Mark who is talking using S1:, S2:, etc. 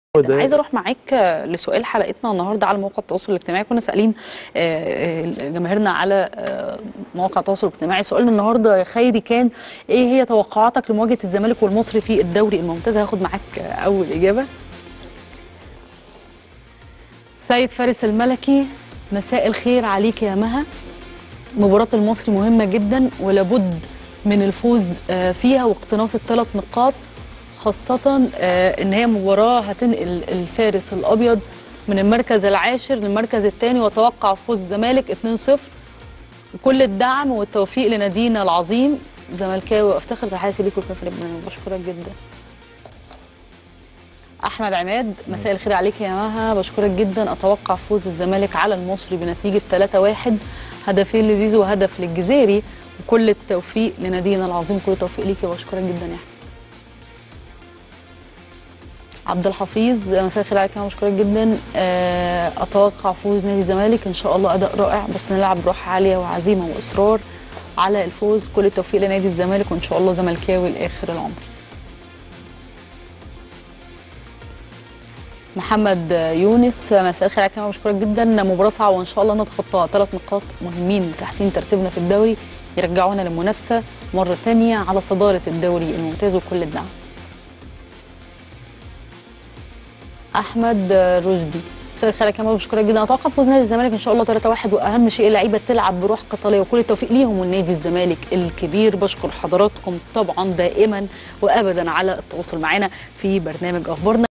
S1: ده
S2: عايزه اروح معاك لسؤال حلقتنا النهارده على مواقع التواصل الاجتماعي كنا سالين آه، آه، جماهيرنا على آه، مواقع التواصل الاجتماعي سؤالنا النهارده يا خيري كان ايه هي توقعاتك لمواجهه الزمالك والمصري في الدوري الممتاز هاخد معاك اول اجابه سيد فارس الملكي مساء الخير عليك يا مها مباراة المصري مهمة جدا ولابد من الفوز آه، فيها واقتناص الثلاث نقاط خاصة آه، إن هي مباراة هتنقل الفارس الأبيض من المركز العاشر للمركز الثاني وأتوقع فوز الزمالك 2-0 كل الدعم والتوفيق لنادينا العظيم زملكاوي وافتخر تحياتي ليكم في لبنان بشكرك جدا احمد عماد مساء الخير عليك يا مها بشكرك جدا اتوقع فوز الزمالك على المصري بنتيجه 3-1 هدفين لزيزو وهدف للجزيري وكل التوفيق لنادينا العظيم كل التوفيق ليكي وبشكرك جدا يا احمد عبد الحفيظ مساء الخير عليك يا مها بشكرك جدا آه، اتوقع فوز نادي الزمالك ان شاء الله اداء رائع بس نلعب بروح عاليه وعزيمه واصرار على الفوز كل التوفيق لنادي الزمالك وان شاء الله زملكاوي لاخر العمر محمد يونس مساء الخير عليك يا ماما، بشكرك جدا مباراه صعبه وان شاء الله نتخطى ثلاث نقاط مهمين لتحسين ترتيبنا في الدوري يرجعونا للمنافسه مره ثانيه على صداره الدوري الممتاز وكل الدعم احمد رشدي مساء الخير عليك يا ماما، بشكرك جدا اتوقع فوز نادي الزمالك ان شاء الله 3-1 واهم شيء اللعيبه تلعب بروح قتاليه وكل التوفيق ليهم والنادي الزمالك الكبير بشكر حضراتكم طبعا دائما وابدا على التواصل معنا في برنامج اخبارنا